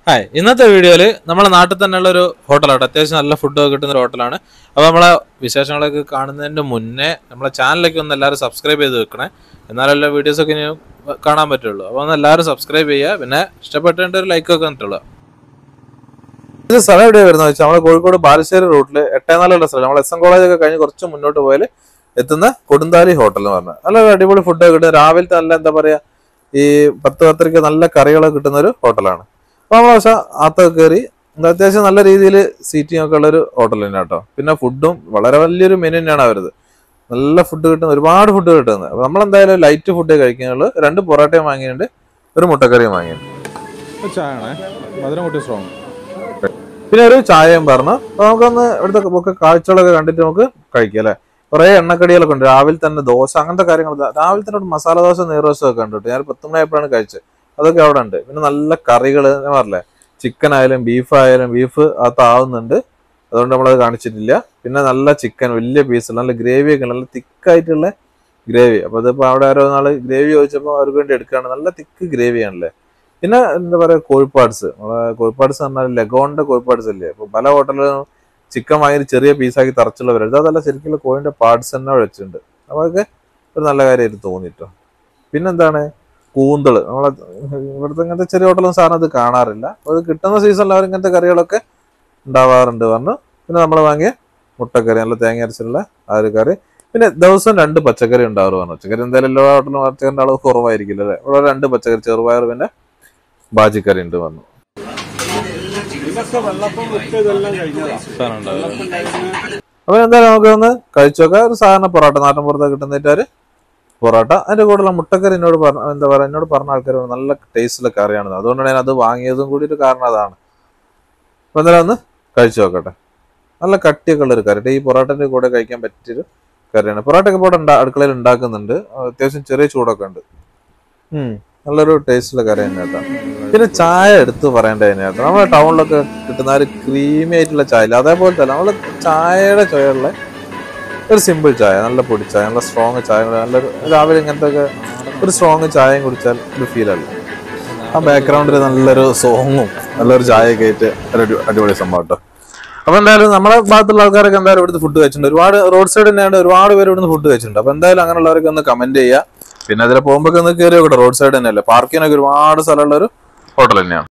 Hi ഇന്നത്തെ വീഡിയോയിൽ നമ്മളെ നാട്ടിൽ തന്നെയുള്ള ഒരു ഹോട്ടലാണ് അത്യാവശ്യം നല്ല ഫുഡ് കിട്ടുന്ന ഒരു ഹോട്ടലാണ് അപ്പോൾ നമ്മളെ വിശേഷങ്ങളൊക്കെ കാണുന്നതിൻ്റെ മുന്നേ നമ്മളെ ചാനലിലേക്ക് ഒന്ന് എല്ലാവരും സബ്സ്ക്രൈബ് ചെയ്ത് വെക്കണേ എന്നാലല്ലേ വീഡിയോസൊക്കെ ഇനി കാണാൻ പറ്റുള്ളൂ അപ്പോൾ ഒന്ന് എല്ലാവരും സബ്സ്ക്രൈബ് ചെയ്യുക പിന്നെ ഇഷ്ടപ്പെട്ടിട്ട് ഒരു ലൈക്ക് ഒക്കെ വന്നിട്ടുള്ളൂ ഇത് സ്ഥലം എവിടെയാണ് വരുന്നത് വെച്ചാൽ നമ്മളെ കോഴിക്കോട് ബാലുശ്ശേരി റൂട്ടിൽ എട്ടേനാലുള്ള സ്ഥലം നമ്മൾ എസ് എൻ കോളേജ് ഒക്കെ കഴിഞ്ഞ് കുറച്ച് മുന്നോട്ട് പോയാൽ എത്തുന്ന കൊടുന്താലി ഹോട്ടൽ എന്ന് പറഞ്ഞാൽ നല്ല ഒരു അടിപൊളി ഫുഡ് കിട്ടുന്ന രാവിലത്തെ നല്ല എന്താ പറയുക ഈ പത്ത് പത്തരയ്ക്ക് നല്ല കറികളൊക്കെ കിട്ടുന്ന ഒരു ഹോട്ടലാണ് അപ്പോൾ നമ്മൾ പക്ഷേ അകത്തൊക്കെ കയറി എന്താ അത്യാവശ്യം നല്ല രീതിയിൽ സീറ്റിംഗ് ഒക്കെ ഉള്ള ഒരു ഹോട്ടൽ തന്നെ കേട്ടോ പിന്നെ ഫുഡും വളരെ വലിയൊരു മെനു തന്നെയാണ് അവരത് നല്ല ഫുഡ് കിട്ടുന്ന ഒരുപാട് ഫുഡ് കിട്ടുന്നത് അപ്പോൾ നമ്മളെന്തായാലും ലൈറ്റ് ഫുഡ് കഴിക്കാനുള്ളൂ രണ്ട് പൊറോട്ടയും വാങ്ങിയിട്ടുണ്ട് ഒരു മുട്ടക്കറിയും വാങ്ങിയിട്ടുണ്ട് ചായ ആണേ മധുരം കൂട്ടി സ്ട്രോങ് പിന്നെ ഒരു ചായയും പറഞ്ഞു അപ്പൊ നമുക്കൊന്ന് ഇവിടുത്തെ ഒക്കെ കാഴ്ചകളൊക്കെ കണ്ടിട്ട് നമുക്ക് കഴിക്കാം അല്ലെ കുറെ എണ്ണക്കടികളൊക്കെ ഉണ്ട് രാവിലെ തന്നെ ദോശ അങ്ങനത്തെ കാര്യങ്ങൾ രാവിലെ തന്നെ ഇവിടെ മസാല ദോശ നീർദോശ ഒക്കെ ഉണ്ട് കേട്ടോ ഞാൻ പത്ത് മണിയായപ്പോഴാണ് കഴിച്ചത് അതൊക്കെ അവിടെ ഉണ്ട് പിന്നെ നല്ല കറികൾ ഞാൻ പറഞ്ഞില്ലേ ചിക്കൻ ആയാലും ബീഫ് ആയാലും ബീഫ് അകത്താവുന്നുണ്ട് അതുകൊണ്ട് നമ്മളത് കാണിച്ചിട്ടില്ല പിന്നെ നല്ല ചിക്കൻ വലിയ പീസ് നല്ല ഗ്രേവി ഒക്കെ ഉണ്ട്. നല്ല തിക്കായിട്ടുള്ള ഗ്രേവി അപ്പൊ അതിപ്പോ അവിടെ ആരോ നാള് ഗ്രേവി ചോദിച്ചപ്പോൾ അവർക്ക് വേണ്ടി എടുക്കുകയാണ് നല്ല തിക്ക് ഗ്രേവി ആണല്ലേ പിന്നെ എന്താ പറയാ കോഴിപ്പാട്സ് നമ്മളെ കോഴിപ്പാട്സ് പറഞ്ഞാൽ ലഗോണിന്റെ കോഴിപ്പാട്സ് അല്ലേ അപ്പൊ പല ഹോട്ടലിലും ചിക്കൻ വാങ്ങി ചെറിയ പീസാക്കി തറച്ചുള്ളവരുണ്ട് അതല്ല ശരിക്കും കോഴിന്റെ പാർട്സ് തന്നെ അവിടെ വെച്ചിട്ടുണ്ട് അപ്പൊ അതൊക്കെ ഒരു നല്ല കാര്യമായിട്ട് തോന്നിട്ടോ പിന്നെന്താണ് കൂന്തള് നമ്മളെ ഇവിടുത്തെ ഇങ്ങനത്തെ ചെറിയ ഹോട്ടലൊന്നും സാധനം അത് കാണാറില്ല അപ്പൊ അത് കിട്ടുന്ന സീസണിൽ അവർ ഇങ്ങനത്തെ കറികളൊക്കെ ഉണ്ടാവാറുണ്ട് പറഞ്ഞു പിന്നെ നമ്മൾ വാങ്ങിയ മുട്ടക്കറി നല്ല തേങ്ങ അരച്ചിട്ടുള്ള ആ ഒരു കറി പിന്നെ ദിവസം രണ്ട് പച്ചക്കറി ഉണ്ടാവും പറഞ്ഞു പച്ചക്കറി എന്തായാലും എല്ലാ ഹോട്ടലും പച്ചക്കറിന്റെ അളവ് കുറവായിരിക്കില്ല അല്ലേ ഇവിടെ രണ്ട് പച്ചക്കറി ചെറുപയർ പിന്നെ ബാജിക്കറി ഉണ്ട് പറഞ്ഞു ഇതൊക്കെ വെള്ളപ്പം വെച്ച് ഇതെല്ലാം കഴിഞ്ഞതാ അപ്പൊ എന്തായാലും നമുക്ക് ഒന്ന് കഴിച്ചു നോക്കാം ഒരു സാധാരണ പൊറോട്ട നാട്ടിൻ പുറത്ത് കിട്ടുന്നിട്ട് ഒരു പൊറോട്ട അതിന്റെ കൂടെയുള്ള മുട്ടക്കറി എന്നോട് പറഞ്ഞ എന്താ പറയാ എന്നോട് പറഞ്ഞ ആൾക്കാർ നല്ല ടേസ്റ്റിലെ കറിയാണ് അതുകൊണ്ടാണ് ഞാൻ അത് വാങ്ങിയതും കൂടി ഒരു കാരണം അതാണ് അപ്പൊ എന്തായാലും ഒന്ന് കഴിച്ചു നോക്കട്ടെ നല്ല കട്ടിയൊക്കെ ഉള്ള ഒരു കറി ഈ പൊറോട്ടന്റെ കൂടെ കഴിക്കാൻ പറ്റിയൊരു കറിയാണ് പൊറോട്ടയൊക്കെ ഇപ്പോൾ ഇവിടെ ഉണ്ടാ- അടുക്കളയിൽ ഉണ്ടാക്കുന്നുണ്ട് അത്യാവശ്യം ചെറിയ ചൂടൊക്കെ ഉണ്ട് ഉം നല്ലൊരു ടേസ്റ്റുള്ള കറി തന്നെ കേട്ടോ പിന്നെ ചായ എടുത്ത് പറയേണ്ടത് തന്നെ കേട്ടോ നമ്മുടെ ടൗണിലൊക്കെ കിട്ടുന്ന ആ ഒരു ക്രീമി ആയിട്ടുള്ള ചായ ഇല്ല അതേപോലെ തന്നെ നമ്മൾ ചായയുടെ ചുവയുള്ള ഒരു സിമ്പിൾ ചായ നല്ല പൊടി ചായ നല്ല സ്ട്രോങ് ചായ നല്ലൊരു രാവിലെ ഇങ്ങനത്തെ ഒക്കെ ഒരു സ്ട്രോങ് ചായയും കുടിച്ചാൽ ഒരു ഫീൽ അല്ല ആ ബാക്ക്ഗ്രൗണ്ടിൽ നല്ലൊരു സോങ്ങും നല്ലൊരു ചായയൊക്കെ ആയിട്ട് ഒരു അടി- അടിപൊളി സംഭവം കേട്ടോ അപ്പൊ എന്തായാലും നമ്മുടെ ഭാഗത്തുള്ള ആൾക്കാരൊക്കെ എന്തായാലും ഇവിടുന്ന് ഫുഡ് കഴിച്ചിട്ടുണ്ട് ഒരുപാട് റോഡ് സൈഡ് തന്നെയാണ് ഒരുപാട് പേര് ഇവിടുന്ന് ഫുഡ് കഴിച്ചിട്ടുണ്ട് അപ്പൊ എന്തായാലും അങ്ങനെയുള്ളവരൊക്കെ ഒന്ന് കമന്റ് ചെയ്യുക പിന്നെ അതിലെ പോകുമ്പോൾ ഒന്ന് കയറി നോക്കട്ടെ റോഡ് സൈഡ് തന്നെയല്ലേ പാർക്കിനൊക്കെ ഒരുപാട് സ്ഥലമുള്ള ഒരു ഹോട്ടൽ തന്നെയാണ്